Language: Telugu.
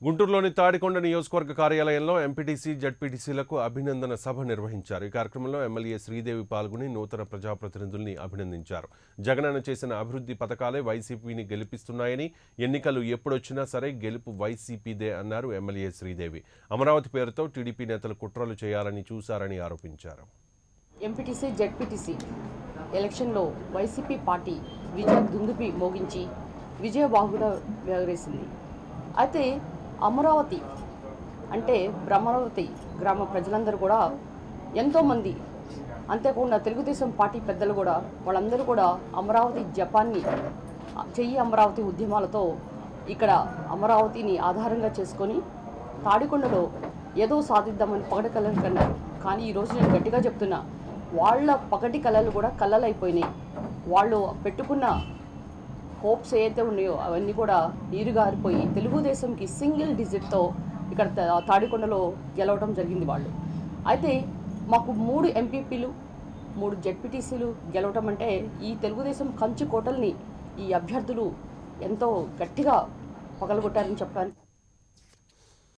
గుంటూరులోని తాడికొండ నియోజకవర్గ కార్యాలయంలో ఎంపీటీసీ జడ్పీటీసీలకు అభినందన సభ నిర్వహించారు ఈ కార్యక్రమంలో ఎమ్మెల్యే శ్రీదేవి పాల్గొని నూతన ప్రజాప్రతినిధుల్ని అభినందించారు జగనన్న చేసిన అభివృద్ధి పథకాలే వైసీపీని గెలిపిస్తున్నాయని ఎన్నికలు ఎప్పుడొచ్చినా సరే గెలుపు వైసీపీదే అన్నారు ఎమ్మెల్యే శ్రీదేవి అమరావతి పేరుతో టీడీపీ నేతలు కుట్రలు చేయాలని చూశారని ఆరోపించారు ఎంపీటీసీ జెడ్పీటీసీ ఎలక్షన్లో వైసీపీ పార్టీ విజయ దుందుపి మోగించి విజయబాహుగా ఎగరేసింది అయితే అమరావతి అంటే బ్రహ్మరావతి గ్రామ ప్రజలందరూ కూడా ఎంతోమంది అంతేకాకుండా తెలుగుదేశం పార్టీ పెద్దలు కూడా వాళ్ళందరూ కూడా అమరావతి జపాన్ని చెయ్యి అమరావతి ఉద్యమాలతో ఇక్కడ అమరావతిని ఆధారంగా చేసుకొని తాడికొండలో ఏదో సాధిద్దామని పగటి కళలు కన్నారు కానీ ఈరోజు నేను గట్టిగా చెప్తున్నా వాళ్ళ పగటి కళలు కూడా కళలైపోయినాయి వాళ్ళు పెట్టుకున్న హోప్స్ ఏదైతే ఉన్నాయో అవన్నీ కూడా నీరు గారిపోయి తెలుగుదేశంకి సింగిల్ డిజిట్తో ఇక్కడ తా- తాడికొండలో గెలవడం జరిగింది వాళ్ళు అయితే మాకు మూడు ఎంపీపీలు మూడు జెడ్పీటీసీలు గెలవటం అంటే ఈ తెలుగుదేశం కంచు కోటల్ని ఈ అభ్యర్థులు ఎంతో గట్టిగా పగలగొట్టారని చెప్పడానికి